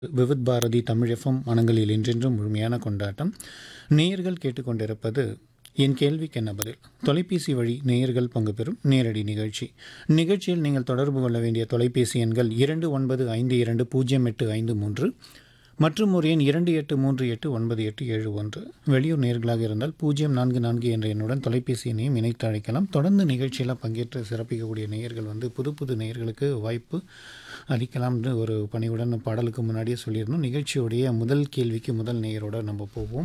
Vividh Bharati Tamil FM மனங்களில் என்றென்றும் முழுமையான கொண்டாட்டம் நேயர்கள் கேட்டுக்கொண்டிருப்பது என் கேள்விக்கு என்ன பதில் தொலைபேசி வழி நேயர்கள் பங்கு பெறும் நேரடி நிகழ்ச்சி நிகழ்ச்சியில் நீங்கள் தொடர்பு கொள்ள வேண்டிய தொலைபேசி எண்கள் இரண்டு ஒன்பது ஐந்து இரண்டு பூஜ்ஜியம் எட்டு ஐந்து மூன்று மற்றும் ஒரு எண் இரண்டு எட்டு மூன்று எட்டு ஒன்பது எட்டு ஏழு ஒன்று வெளியூர் நேர்களாக இருந்தால் பூஜ்ஜியம் நான்கு நான்கு என்ற எண்ணுடன் தொலைபேசி எண்ணையும் இணைத்து அழைக்கலாம் தொடர்ந்து நிகழ்ச்சியில் பங்கேற்று சிறப்பிக்கக்கூடிய நேயர்கள் வந்து புது புது நேயர்களுக்கு வாய்ப்பு அளிக்கலாம்னு ஒரு பணிவுடன் பாடலுக்கு முன்னாடியே சொல்லியிருந்தோம் நிகழ்ச்சியுடைய முதல் கேள்விக்கு முதல் நேயரோட நம்ம போவோம்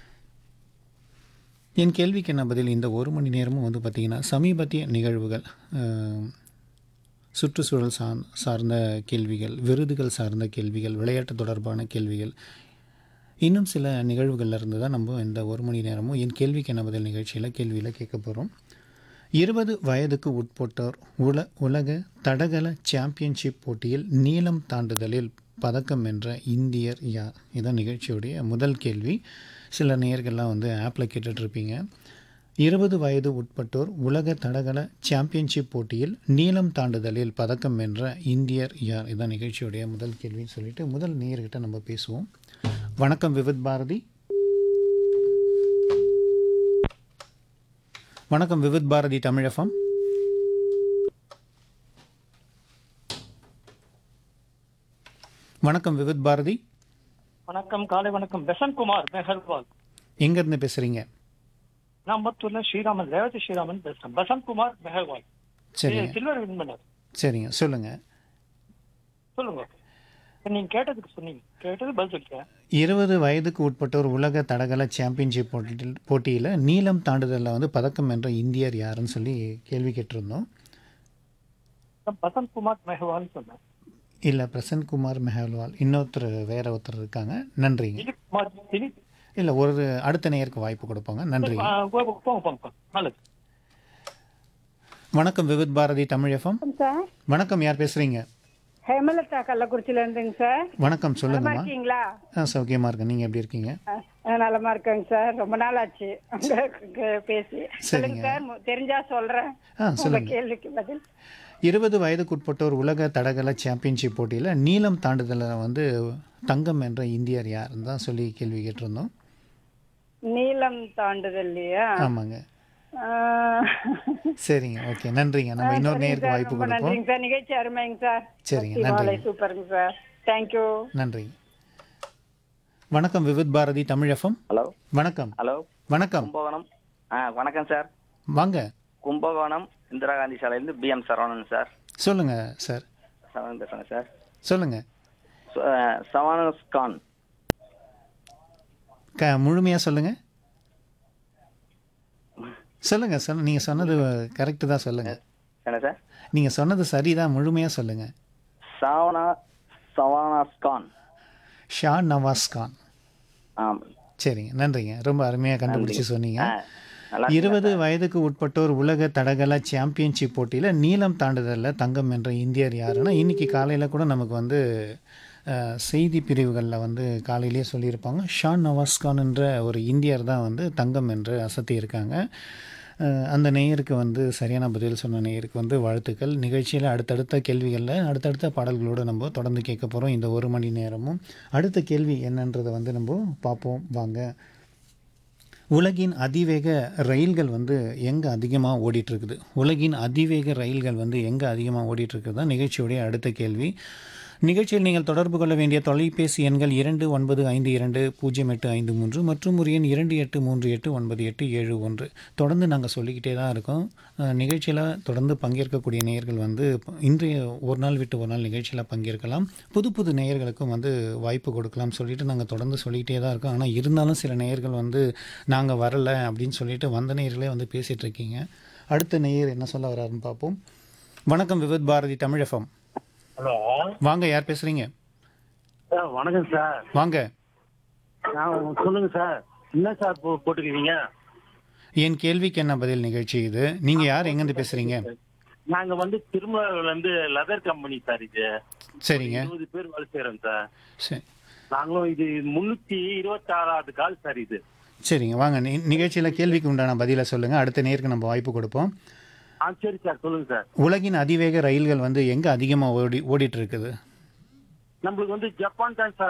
என் கேள்விக்கு என்ன பதில் இந்த ஒரு மணி நேரமும் வந்து பார்த்திங்கன்னா சமீபத்திய நிகழ்வுகள் அஹ், சுற்றுச்சூழல் சார் சார்ந்த கேள்விகள் விருதுகள் சார்ந்த கேள்விகள் விளையாட்டு தொடர்பான கேள்விகள் இன்னும் சில நிகழ்வுகள்ல இருந்து தான் நம்ம இந்த ஒரு மணி நேரமும் என் கேள்விக்கு என்ன பதில் நிகழ்ச்சியில் கேள்வியில் கேட்க போகிறோம் இருபது வயதுக்கு உட்பட்டோர் உல உலக தடகள சாம்பியன்ஷிப் போட்டியில் நீளம் தாண்டுதலில் பதக்கம் வென்ற இந்தியர் யார் இதான் நிகழ்ச்சியுடைய முதல் கேள்வி சில நேயர்கள்லாம் வந்து ஆப்பில் கேட்டுட்ருப்பீங்க இருபது வயது உட்பட்டோர் உலக தடகள சாம்பியன்ஷிப் போட்டியில் நீளம் தாண்டுதலில் பதக்கம் வென்ற இந்தியர் யார் இதான் நிகழ்ச்சியுடைய முதல் கேள்வின்னு சொல்லிட்டு முதல் நேயர்கிட்ட நம்ம பேசுவோம் வணக்கம் விவித் பாரதி வணக்கம் விவித் பாரதி தமிழ் எஃப்எம் வணக்கம் விவித் பாரதி வணக்கம் காலை வணக்கம் பெசன்குமார் மெஹர்வால் எங்கேருந்து பேசுகிறீங்க நான் அம்பத்தூர்ல ஸ்ரீராமன் ரேவதி ஸ்ரீராமன் பேசுறேன் பெசன்குமார் மெஹர்வால் சரிங்க சில்வர் வின் பண்ணார் சரிங்க சொல்லுங்கள் சொல்லுங்க நீங்க கேட்டதுக்கு சொன்னீங்க கேட்டது பதில் சொல்லிட்டேன் இருபது வயதுக்கு உட்பட்டோர் உலக தடகள சாம்பியன்ஷிப் போட்டியில் போட்டியில் நீளம் தாண்டுதலில் வந்து பதக்கம் வென்ற இந்தியர் யாருன்னு சொல்லி கேள்வி கேட்டிருந்தோம் நான் பசந்த்குமார் மெஹர்வால் சொன்னேன் இல்லை பிரசன்ட் குமார் மெஹல்வால் இன்னொருத்தர் வேற ஒருத்தர் இருக்காங்க நன்றிங்க திலீப் குமார் திலீப் இல்லை ஒரு அடுத்த நேயருக்கு வாய்ப்பு கொடுப்போங்க நன்றிங்க ஆ, போங்க போங்க போங்க போங்க. நல்லது வணக்கம் விவித் பாரதி தமிழ் எஃப்எம் வணக்கம் சார் வணக்கம் யார் பேசுகிறீங்க ஹேமலதா கள்ளக்குறிச்சில இருந்துங்க சார் வணக்கம் நலமா சொல்லுங்கம்மா இருக்கீங்களா ஆ சௌக்கியமாக இருக்கேன் நீங்கள் எப்படி இருக்கீங்க அஹ், அஹ், நலமா இருக்கேங்க சார் ரொம்ப நாள் ஆச்சு உங்களுக்கு பேசி சொல்லுங்க சார் மு- தெரிஞ்சா சொல்றேன் ஆ உங்க சொல்லுங்க கேள்விக்கு பதில் இருபது வயதுக்குட்பட்டோர் உலக தடகள சாம்பியன்ஷிப் போட்டியில் நீளம் தாண்டுதலில் வந்து தங்கம் என்ற இந்தியர் யாருன்னு தான் சொல்லி கேள்வி கேட்டிருந்தோம் நீளம் தாண்டுதல் இல்லையா ஆமாங்க அஹ், சரிங்க ஓகே நன்றிங்க நம்ம இன்னொரு சரிங்க நேருக்கு சார், வாய்ப்பு ரொம்ப கொடுப்போம் நன்றிங்க சார் நிகழ்ச்சி அருமைங்க சார் சரிங்க, பக்தி மாலை நன்றிங்க. சூப்பருங்க சார் தேங்க்யூ நன்றி வணக்கம் விவித் பாரதி தமிழ் எஃப்எம் ஹலோ வணக்கம் ஹலோ வணக்கம் கும்பகோணம் ஆ வணக்கம் சார் வாங்க கும்பகோணம் இந்திரா காந்தி சாலையிலேருந்து பிஎம் சரவணன் சார் சொல்லுங்க சார் சரவணன் பேசுகிறேன் சார் சொல்லுங்க ச- ஆ, சவானஸ் கான் க முழுமையாக சொல்லுங்க சொல்லுங்க சொன்ன நீங்கள் சொன்னது கரெக்டு தான் சொல்லுங்க என்ன சார் நீங்கள் சொன்னது சரிதான் முழுமையாக சொல்லுங்க சவானா சவானாஸ் கான் ஷா நவாஸ் கான் ஆம் சரிங்க நன்றிங்க ரொம்ப அருமையாக கண்டுபிடிச்சு சொன்னீங்க ஆ நல்லா இருபது வயதுக்கு உட்பட்டோர் உலக தடகள சாம்பியன்ஷிப் போட்டியில் நீளம் தாண்டுதலில் தங்கம் என்ற இந்தியர் யாருன்னா இன்னைக்கு காலையில் கூட நமக்கு வந்து அஹ், செய்தி பிரிவுகளில் வந்து காலையிலேயே சொல்லியிருப்பாங்க ஷான் நவாஸ்கான் என்ற ஒரு இந்தியர் தான் வந்து தங்கம் என்று அசத்தி இருக்காங்க அஹ், அந்த நேயருக்கு வந்து சரியான பதில் சொன்ன நேயருக்கு வந்து வாழ்த்துக்கள் நிகழ்ச்சியில் அடுத்தடுத்த கேள்விகளில் அடுத்தடுத்த பாடல்களோடு நம்ம தொடர்ந்து கேட்க போகிறோம் இந்த ஒரு மணி நேரமும் அடுத்த கேள்வி என்னன்றதை வந்து நம்ம பார்ப்போம் வாங்க உலகின் அதிவேக ரயில்கள் வந்து எங்கே அதிகமாக ஓடிட்டுருக்குது உலகின் அதிவேக ரயில்கள் வந்து எங்கே அதிகமாக ஓடிட்டுருக்குது தான் நிகழ்ச்சியுடைய அடுத்த கேள்வி நிகழ்ச்சியில் நீங்கள் தொடர்பு கொள்ள வேண்டிய தொலைபேசி எண்கள் இரண்டு ஒன்பது ஐந்து இரண்டு பூஜ்ஜியம் எட்டு ஐந்து மூன்று மற்றும் ஒரு எண் இரண்டு எட்டு மூன்று எட்டு ஒன்பது எட்டு ஏழு ஒன்று தொடர்ந்து நாங்கள் சொல்லிக்கிட்டே தான் இருக்கோம் அஹ், நிகழ்ச்சியில் தொடர்ந்து பங்கேற்கக்கூடிய நேயர்கள் வந்து இன்றைய ஒரு நாள் விட்டு ஒரு நாள் நிகழ்ச்சியில் பங்கேற்கலாம் புது புது நேயர்களுக்கும் வந்து வாய்ப்பு கொடுக்கலாம் சொல்லிட்டு நாங்கள் தொடர்ந்து சொல்லிக்கிட்டே தான் இருக்கோம் ஆனால் இருந்தாலும் சில நேயர்கள் வந்து நாங்கள் வரல அப்படின்னு சொல்லிட்டு வந்த நேயர்களே வந்து பேசிகிட்டு இருக்கீங்க அடுத்த நேயர் என்ன சொல்ல வராருன்னு பார்ப்போம் வணக்கம் விவித் பாரதி தமிழ் எஃப்எம் ஹலோ வாங்க யார் பேசுகிறீங்க சார் வணக்கம் சார் வாங்க நான் சொல்லுங்க சார் என்ன சார் போ போட்டுக்கிறீங்க என் கேள்விக்கு என்ன பதில் நிகழ்ச்சி இது நீங்கள் யார் எங்கேருந்து பேசுகிறீங்க நாங்க வந்து திருமலையில இருந்து லெதர் கம்பெனி சார் இது சரிங்க இருபது பேர் வேலை செய்யறோம் சார் சரி நாங்களும் இது முன்னூத்தி இருபத்தி ஆறாவது கால் சார் இது சரிங்க வாங்க நி- நிகழ்ச்சியில் கேள்விக்கு உண்டான பதிலை சொல்லுங்கள் அடுத்த நேருக்கு நம்ம வாய்ப்பு கொடுப்போம் ஆ சரி சார் சொல்லுங்க சார் உலகின் அதிவேக ரயில்கள் வந்து எங்கே அதிகமாக ஓடி ஓடிட்டு இருக்குது நம்மளுக்கு வந்து ஜப்பான் தான் சார்